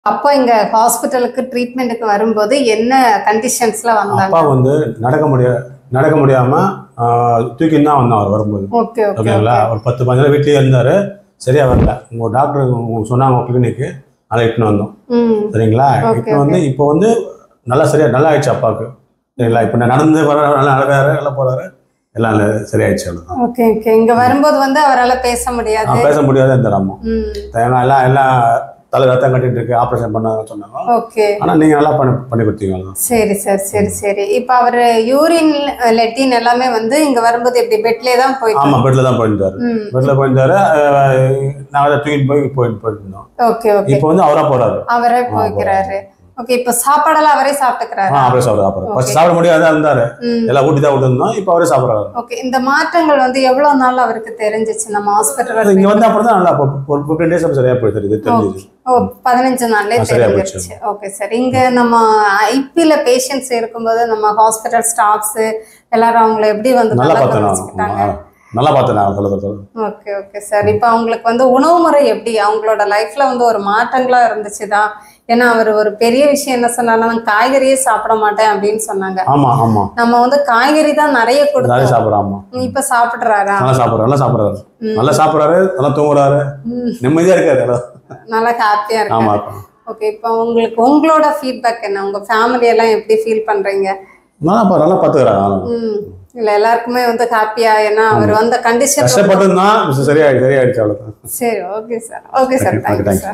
அப்போ இங்க ஹாஸ்பிட்டலுக்கு ட்ரீட்மெண்ட்டுக்கு வரும்போது என்ன கண்டிஷன்ஸ்ல வந்தாங்க அப்பா வந்து நடக்க முடிய நடக்க முடியாம ஆஹ், தூக்கின்னு தான் வந்தான் அவர் வரும்போது ஓகே ஓகே ஓகேங்களா ஒரு பத்து பதினஞ்சு நாள் வீட்லயே இருந்தாரு சரியா வரல உங்க டாக்டர் உங்க சொன்னாங்க கிளினிக்கு அதை இட்டுன்னு வந்தோம் ம் சரிங்களா Okay, இப்போ வந்து இப்போ வந்து நல்லா சரியா நல்லா ஆயிடுச்சு அப்பாவுக்கு சரிங்களா இப்போ நான் நடந்து வர நல்லா நடக்கிறாரு நல்லா போறாரு எல்லாம் நல்லா சரியாயிடுச்சு அவ்வளோதான் ஓகே ஓகே இங்க வரும்போது வந்து அவரால பேச முடியாது நான் பேச முடியாத இந்த ராமம் ம் தேங்காய் எல்லாம் எல்லாம் தலை ரத்தம் கட்டிட்டு இருக்கு ஆப்ரேஷன் பண்ணாங்கன்னு சொன்னாங்க ஓகே ஆனால் நீங்கள் நல்லா பண்ணி பண்ணி கொடுத்தீங்க அவ்வளவுதான். சரி சார் சரி சரி இப்போ அவர் யூரின் லெட்டின் எல்லாமே வந்து இங்க வரும்போது எப்படி பெட்லேயே தான் போயிட்டு ஆமாம் பெட்டில் தான் போயிருந்தாரு ம் பெட்டில் போயிருந்தாரு நாங்கள் அதை தூக்கிட்டு போய் போயிட்டு போயிட்டு இருந்தோம் ஓகே ஓகே இப்போ வந்து அவராக போறாரு அவரே போய்க்கிறாரு ஓகே இப்போ சாப்பாடெல்லாம் அவரே சாப்பிட்டுக்கிறாரு ஆ அவரே சாப்பிட்றாரு அப்புறம் ஃபர்ஸ்ட் சாப்பிட முடியாதா இருந்தாரு ம் எல்லாம் ஊட்டி தான் விட்டுருந்தோம் இப்போ அவரே சாப்பிட்றாரு ஓகே இந்த மாற்றங்கள் வந்து எவ்வளவு நாள் அவருக்கு தெரிஞ்சிச்சு நம்ம ஹாஸ்பிட்டல் இங்க வந்து அப்புறம் தான் நல்லா இப்போ ஒரு ஃபிஃப்டீன் டேஸ் சரியா போயிடுது இது தெரிஞ்சுது ஓ பதினஞ்சு நாள்லயே ஆ, சரியா தெரிஞ்சிருச்சு ஓகே சார் இங்க நம்ம ஐபில பேஷண்ட்ஸ் இருக்கும்போது நம்ம ஹாஸ்பிட்டல் ஸ்டாஃப்ஸ் எல்லாரும் அவங்கள எப்படி வந்து நல்லா நல்லா பார்த்தேன் கவனிச்சுக்கிட்டாங்க நான் நல்லா பார்த்தேன் நான் சொல்ல சொல்ல ஓகே ஓகே சார் இப்போ அவங்களுக்கு வந்து உணவு முறை எப்படி அவங்களோட லைஃப்ல வந்து ஒரு மாற்றங்களா இருந்துச்சுதான் ஏன்னா அவர் ஒரு பெரிய விஷயம் என்ன சொன்னாலும் நான் காய்கறியே சாப்பிட மாட்டேன் அப்படின்னு சொன்னாங்க ஆமா ஆமா நம்ம வந்து காய்கறி தான் நிறைய நிறைய கொடுத்தோம் சாப்பிட்றோம் ஆமா இப்ப சாப்பிடுறாரா நல்லா சாப்பிட்றாரு நல்லா சாப்பிட்றாரு ம். நல்லா சாப்பிட்றாரு நல்லா தூங்குறாரு ம், நிம்மதியா இருக்காரு எல்லாம். நல்லா ஹாப்பியா ஆமா இருக்கு ஓகே இப்போ உங்களுக்கு உங்களோட ஃபீட்பேக் என்ன உங்க ஃபேமிலி எல்லாம் எப்படி ஃபீல் பண்றீங்க நல்லா பா- நல்லா பார்த்துக்கிறாங்க ஆனா. ம் இல்ல எல்லாருக்குமே வந்து ஹாப்பியா ஏன்னா அவர் வந்த கண்டிஷன் கஷ்டப்பட்டு தான் சரியாயிடுச்சு சரியாயிடுச்சு அவ்வளவுதான் சரி okay sir okay sir Okay, thank you thank you. Sir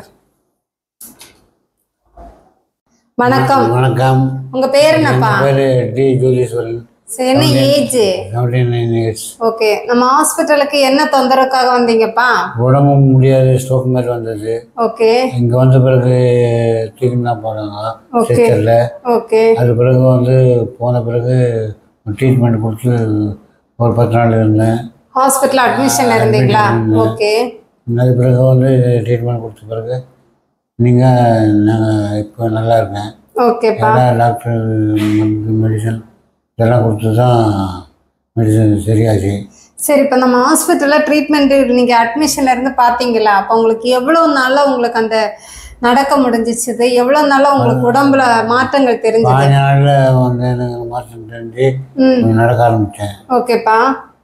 வணக்கம் வணக்கம் உங்க பேர் என்னப்பா என் பேரு டி ஜோதீஸ்வரன் சரி, என்ன age seventy nine years okay நம்ம ஹாஸ்பிட்டலுக்கு என்ன தொந்தரவுக்காக வந்தீங்கப்பா உடம்பு முடியாது ஸ்ட்ரோக் மாதிரி வந்தது ஓகே இங்கே வந்த பிறகு தூக்கின்னு தான் போனாங்க Okay. சிஸ்டரில் ஓகே அது பிறகு வந்து போன பிறகு ட்ரீட்மெண்ட் கொடுத்து ஒரு பத்து நாள் இருந்தேன் ஹாஸ்பிட்டல் அட்மிஷன் இருந்தீங்களா இருந்தேன். ஓகே அது பிறகு வந்து ட்ரீட்மெண்ட் கொடுத்த பிறகு நீங்கள் நாங்கள் இப்போ நல்லா இருக்கேன் ஓகேப்பா எல்லா டாக்டர் மெடிசன் இதெல்லாம் கொடுத்து தான் மெடிசன் சரியாச்சு சரி இப்போ நம்ம ஹாஸ்பிட்டலில் ட்ரீட்மெண்ட் நீங்கள் அட்மிஷன்ல இருந்து பார்த்தீங்களா அப்போ உங்களுக்கு எவ்வளோ நாளாக உங்களுக்கு அந்த நடக்க முடிஞ்சிச்சுது எவ்வளோ நாளாக உங்களுக்கு உடம்புல மாற்றங்கள் தெரிஞ்சது பாஞ்ச நாளில் வந்து எனக்கு மாற்றம் தெரிஞ்சு ம் கொஞ்சம் நடக்க ஆரம்பித்தேன் ஓகேப்பா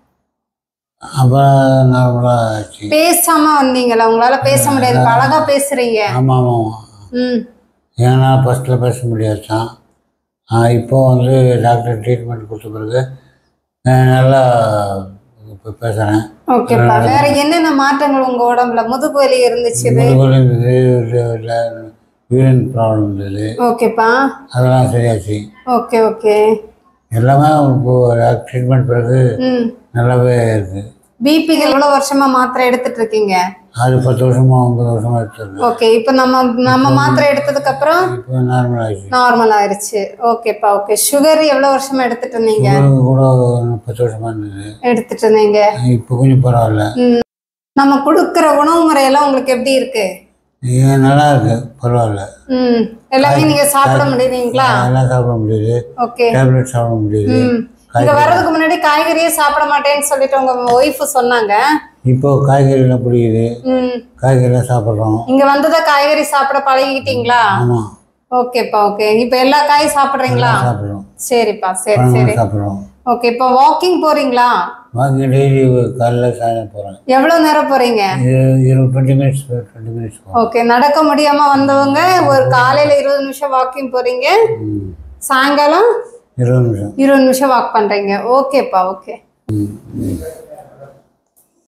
அப்புறம் நார்மலாக ஆச்சு பேசாம வந்தீங்களா உங்களால பேச முடியாது இப்ப அழகா பேசுறீங்க ஆமாம் ஆமாம் ம் ஏன்னா ஃபஸ்ட்டில் பேச முடியாது தான் இப்போ வந்து டாக்டர் ட்ரீட்மெண்ட் கொடுத்த பிறகு அஹ், நல்லா இப்போ பேசுகிறேன் ஓகேப்பா வேற என்னென்ன மாற்றங்கள் உங்க உடம்புல முதுகு வலி இருந்துச்சு முதுகுவலி இருந்தது யூரின் ப்ராப்ளம் இருந்தது ஓகேப்பா அதெல்லாம் சரியாச்சு ஓகே ஓகே எல்லாமே இப்போ ட்ரீட்மெண்ட் பிறகு ம் நல்லாவே இருக்குது பிபிக்கு எவ்வளவு வருஷமா மாத்திரை எடுத்துட்டு இருக்கீங்க அது பத்து வருஷமா ஒன்பது வருஷமா எடுத்துருக்கேன் ஓகே இப்போ நம்ம நம்ம மாத்திரை எடுத்ததுக்கு அப்புறம் இப்போ நார்மல் ஆயிடுச்சு நார்மல் ஆயிருச்சு ஓகேப்பா ஓகே சுகர் எவ்வளவு வருஷமா எடுத்துட்டு இருந்தீங்க சுகருக்கு கூட பத்து வருஷமா இருந்தது எடுத்துட்டு இருந்தீங்க இப்போ கொஞ்சம் பரவாயில்ல நம்ம கொடுக்குற உணவு முறையெல்லாம் உங்களுக்கு எப்படி இருக்கு இது நல்லா இருக்கு பரவாயில்ல ம் எல்லாமே நீங்க சாப்பிட முடியுறீங்களா எல்லாம் சாப்பிட முடியுது ஓகே டேப்லெட் சாப்பிட முடியுது ம் இங்க வர்றதுக்கு முன்னாடி காய்கறியே சாப்பிட மாட்டேன்னு சொல்லிட்டு உங்க ஒய்ஃப் சொன்னாங்க இப்போ காய்கறிலாம் பிடிக்குது ம் காய்கறிலாம் சாப்பிட்றோம் இங்க வந்ததா காய்கறி சாப்பிட பழகிட்டீங்களா ஆமாம் ஓகேப்பா ஓகே இப்போ எல்லா காயும் சாப்பிடுறீங்களா சாப்பிட்றோம் சரிப்பா சரி சரி பழங்கள் சாப்பிட்றோம் ஓகே இப்போ வாக்கிங் போறீங்களா வாங்கி டெய்லி காலைல சாயந்தரம் போகிறேன் எவ்வளவு நேரம் போறீங்க இருபது டுவெண்ட்டி மினிட்ஸ் டுவெண்ட்டி மினிட்ஸ் போகிறேன் ஓகே நடக்க முடியாம வந்தவங்க ஒரு காலையில இருபது நிமிஷம் வாக்கிங் போறீங்க சாயங்காலம் இருபது நிமிஷம் இருபது நிமிஷம் வாக் பண்றீங்க ஓகேப்பா ஓகே ம் ம்